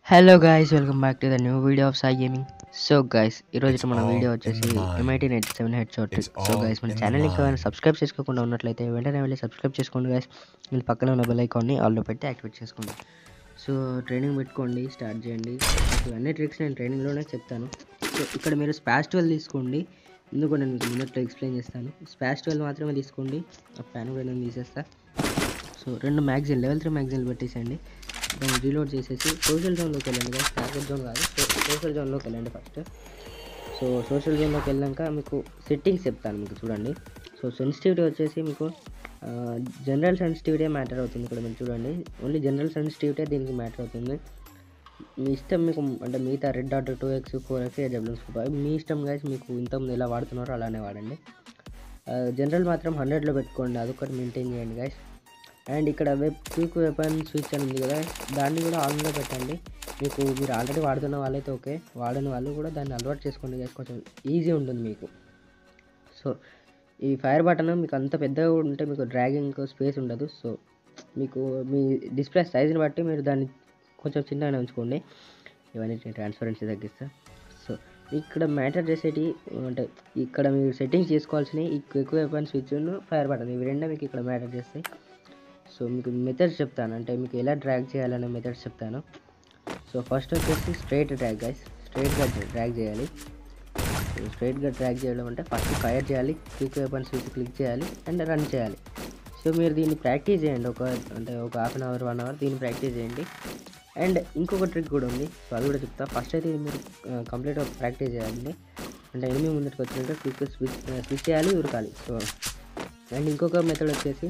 Hello guys welcome back to the new video of Sai gaming so guys ఈరోజు మన video వచ్చేసి MIT night seven head shot so guys మన channel ఇంకా subscribe చేసుకోకుండా ఉన్నట్లయితే వెంటనే వెళ్ళి సబ్స్క్రైబ్ చేసుకోండి గైస్ మీరు పక్కన ఉన్న బెల్ ఐకాన్ని ఆల్లో పెట్టి యాక్టివేట్ చేసుకోండి సో ట్రైనింగ్ పెట్టుకోండి స్టార్ట్ చేయండి సో అన్ని ట్రిక్స్ నేను ట్రైనింగ్లోనే చెప్తాను సో ఇక్కడ మీరు స్పాష్ ట్వెల్వ్ తీసుకోండి ఎందుకు నేను మీకు మినిట్లో ఎక్స్ప్లెయిన్ చేస్తాను స్పాష్ ట్వెల్వ్ మాత్రమే తీసుకోండి ఆ ప్యాన్ కూడా నేను తీసేస్తా సో రెండు మ్యాగజైన్ లెవెల్ త్రీ మ్యాగజైన్లు పెట్టేసండి దాన్ని రీలోడ్ చేసేసి సోషల్ జోన్లోకి వెళ్ళండి కదా టార్గెట్ జోన్ కాదు సో సోషల్ జోన్లోకి వెళ్ళండి ఫస్ట్ సో సోషల్ జోన్లోకి వెళ్ళాక మీకు సెట్టింగ్స్ చెప్తాను మీకు చూడండి సో సెన్సిటివిటీ వచ్చేసి మీకు జనరల్ సెన్సిటివిటీ మ్యాటర్ అవుతుంది ఇక్కడ మీరు చూడండి ఓన్లీ జనరల్ సెన్సిటివిటీ దీనికి మ్యాటర్ అవుతుంది మీ ఇష్టం మీకు అంటే మిగతా red dot two X four X AWS మీ ఇష్టం గాయస్ మీకు ఇంతకుముందు ఎలా వాడుతున్నారో అలానే వాడండి జనరల్ మాత్రం హండ్రెడ్లో పెట్టుకోండి అదొకటి మెయింటైన్ చేయండి గాయస్ అండ్ ఇక్కడ వెబ్ క్విక్ వెపన్ స్విచ్ అని ఉంది కదా దాన్ని కూడా ఆన్లో పెట్టండి మీకు మీరు ఆల్రెడీ వాడుతున్న వాళ్ళైతే ఓకే వాడని వాళ్ళు కూడా దాన్ని అలవాటు చేసుకోండి guys. కొంచెం ఈజీ ఉంటుంది మీకు సో ఈ ఫైర్ బటన్ మీకు అంత పెద్దగా ఉంటే మీకు డ్రాగింగ్ స్పేస్ ఉండదు సో మీకు మీ డిస్ప్లే సైజుని బట్టి మీరు దాన్ని కొంచెం చిన్నగానే ఉంచుకోండి ఇవన్నీ నేను ట్రాన్స్పరెన్సీ తగ్గిస్తా సో ఇక్కడ మ్యాటర్ చేసేటి అంటే ఇక్కడ మీరు సెట్టింగ్స్ చేసుకోవాల్సినవి ఈ quick weapon switch fire button ఇవి రెండే మీకు ఇక్కడ మ్యాటర్ చేస్తాయి సో మీకు మెథడ్స్ చెప్తాను అంటే మీకు ఎలా డ్రాగ్ చేయాలనే మెథడ్స్ చెప్తాను సో ఫస్ట్ వచ్చేసి స్ట్రైట్ డ్రాగ్ గైస్ స్ట్రైట్గా డ్రాగ్ చేయాలి సో స్ట్రైట్గా డ్రాగ్ చేయడం అంటే ఫస్ట్ ఫైర్ చేయాలి క్విక్ వెపన్ స్విచ్ క్లిక్ చేయాలి అండ్ రన్ చేయాలి సో మీరు దీన్ని ప్రాక్టీస్ చేయండి ఒక అంటే ఒక half an hour one hour దీన్ని ప్రాక్టీస్ చేయండి అండ్ ఇంకొక ట్రిక్ కూడా ఉంది సో అది కూడా చెప్తా ఫస్ట్ అయితే ఇది మీరు కంప్లీట్గా ప్రాక్టీస్ చేయాలి అంటే ఎనిమిది ముందరికి వచ్చినట్టు క్విక్ స్విచ్ స్విచ్ చేయాలి ఉరకాలి సో అండ్ ఇంకొక మెథడ్ వచ్చేసి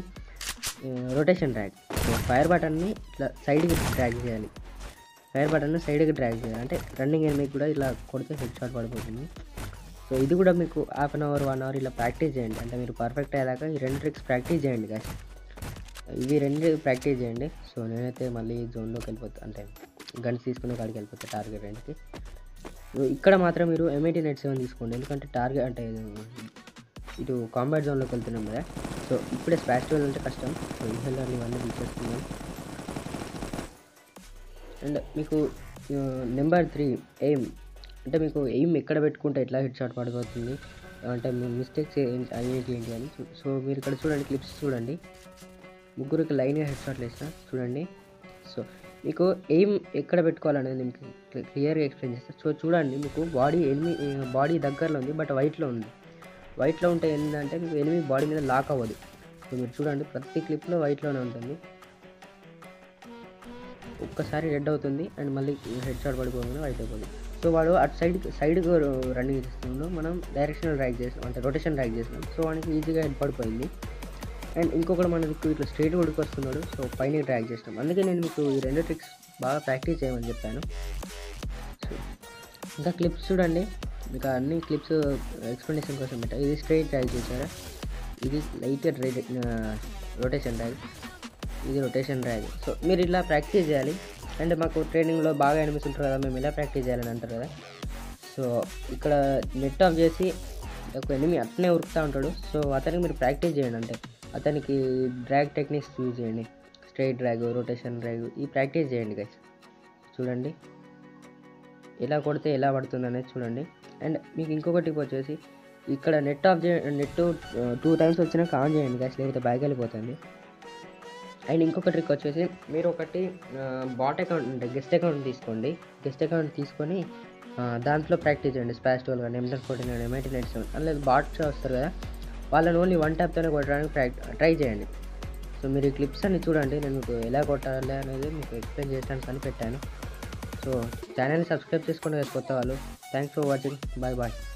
రొటేషన్ డ్రాగ్ సో ఫైర్ బటన్ని ఇట్లా సైడ్కి డ్రాగ్ చేయాలి ఫైర్ బటన్ని సైడ్కి డ్రాగ్ చేయాలి అంటే రన్నింగ్ ఎనిమిది కూడా ఇలా కొడితే హెడ్ షాట్ పడిపోతుంది సో ఇది కూడా మీకు half an hour one hour ఇలా ప్రాక్టీస్ చేయండి అంటే మీరు పర్ఫెక్ట్ అయ్యేదాకా ఈ రెండు ట్రిక్స్ ప్రాక్టీస్ చేయండి గాయస్ ఇవి రెండు ప్రాక్టీస్ చేయండి సో నేనైతే మళ్ళీ జోన్లోకి వెళ్ళిపోతా అంటే గన్స్ తీసుకునే కాడికి వెళ్ళిపోతా టార్గెట్ రెండుకి సో ఇక్కడ మాత్రం మీరు ఎంఐటీ నెట్ సెవెన్ తీసుకోండి ఎందుకంటే టార్గెట్ అంటే ఇటు కాంబాట్ జోన్లోకి వెళ్తున్నాం కదా సో ఇప్పుడే స్పాష్ ట్వెల్వ్ అంటే కష్టం సో ఇన్హెల్లర్ని ఇవన్నీ తీసేస్తున్నాం అండ్ మీకు నెంబర్ త్రీ ఎయిమ్ అంటే మీకు ఎయిమ్ ఎక్కడ పెట్టుకుంటే ఎట్లా హెడ్ షాట్ పడిపోతుంది అంటే మీ మిస్టేక్స్ అయ్యేటి ఏంటి అని చూ- సో మీరు ఇక్కడ చూడండి క్లిప్స్ చూడండి ముగ్గురికి లైన్గా హెడ్ షాట్లు వేసిన చూడండి సో మీకు ఎయిమ్ ఎక్కడ పెట్టుకోవాలనేది మీకు క్లియర్గా ఎక్స్ప్లెయిన్ చేస్తాను సో చూడండి మీకు బాడీ ఎనిమి బాడీ దగ్గరలో ఉంది బట్ వైట్లో ఉంది వైట్లో ఉంటే ఏంటంటే మీకు ఎనిమి బాడీ మీద లాక్ అవ్వదు సో మీరు చూడండి ప్రతి క్లిప్లో వైట్లోనే ఉంటుంది ఒక్కసారి రెడ్ అవుతుంది అండ్ మళ్ళీ హెడ్ షాట్ పడిపోతుంది వైట్ అయిపోతుంది సో వాడు అటు సైడ్ సైడ్ రన్నింగ్ చేస్తున్నాడు మనం డైరెక్షనల్ డ్రాగ్ చేసినాం అంటే రొటేషన్ డ్రాగ్ చేసినాం సో వానికి ఈజీగా హెడ్ పడిపోయింది అండ్ ఇంకొకటి మనకు ఇట్లా స్ట్రైట్ ఉడికి వస్తున్నాడు సో పైన డ్రాగ్ చేసినాం అందుకే నేను మీకు ఈ రెండు ట్రిక్స్ బాగా ప్రాక్టీస్ చేయమని చెప్పాను సో ఇంకా క్లిప్స్ చూడండి మీకు అన్ని క్లిప్స్ ఎక్స్ప్లెనేషన్ కోసం పెట్టా ఇది స్ట్రైట్ డ్రాగ్ చేశారా ఇది లైట్ రొటేషన్ డ్రాగ్ ఇది రొటేషన్ డ్రాగ్ సో మీరు ఇలా ప్రాక్టీస్ చేయాలి అండ్ మాకు ట్రైనింగ్లో బాగా ఎనిమిస్ ఉంటారు కదా మేము ఇలా ప్రాక్టీస్ చేయాలని అంటారు కదా సో ఇక్కడ నెట్ ఆఫ్ చేసి ఒక ఎనిమి అట్లనే ఉరుకుతూ ఉంటాడు సో అతనికి మీరు ప్రాక్టీస్ చేయండి అంటే అతనికి డ్రాగ్ టెక్నిక్స్ యూజ్ చేయండి స్ట్రైట్ డ్రాగ్ రొటేషన్ డ్రాగ్ ఈ ప్రాక్టీస్ చేయండి గైస్ చూడండి ఎలా కొడితే ఎలా పడుతుంది అనేది చూడండి అండ్ మీకు ఇంకొక టిప్ వచ్చేసి ఇక్కడ నెట్ ఆఫ్ చే నెట్ టూ టైమ్స్ వచ్చినాక ఆన్ చేయండి గైస్ లేకపోతే బ్యాగ్ వెళ్ళిపోతుంది అండ్ ఇంకొక ట్రిక్ వచ్చేసి మీరు ఒకటి బాట్ అకౌంట్ అంటే గెస్ట్ అకౌంట్ తీసుకోండి గెస్ట్ అకౌంట్ తీసుకొని ఆ, దాంట్లో ప్రాక్టీస్ చేయండి స్పాష్ ట్వెల్వ్ కానీ ఎంటర్ ఫోర్టీన్ కానీ ఎంఐటీ నైట్ సెవెన్ అలాగే బాట్స్ వస్తారు కదా వాళ్ళని ఓన్లీ వన్ ట్యాప్తోనే కొట్టడానికి ప్రాక్ ట్రై చేయండి సో మీరు ఈ క్లిప్స్ అన్ని చూడండి నేను మీకు ఎలా కొట్టాలి అనేది మీకు ఎక్స్ప్లెయిన్ చేయడానికి అని పెట్టాను సో ఛానల్ని సబ్స్క్రైబ్ చేసుకోండి కదా కొత్త వాళ్ళు thanks for watching bye bye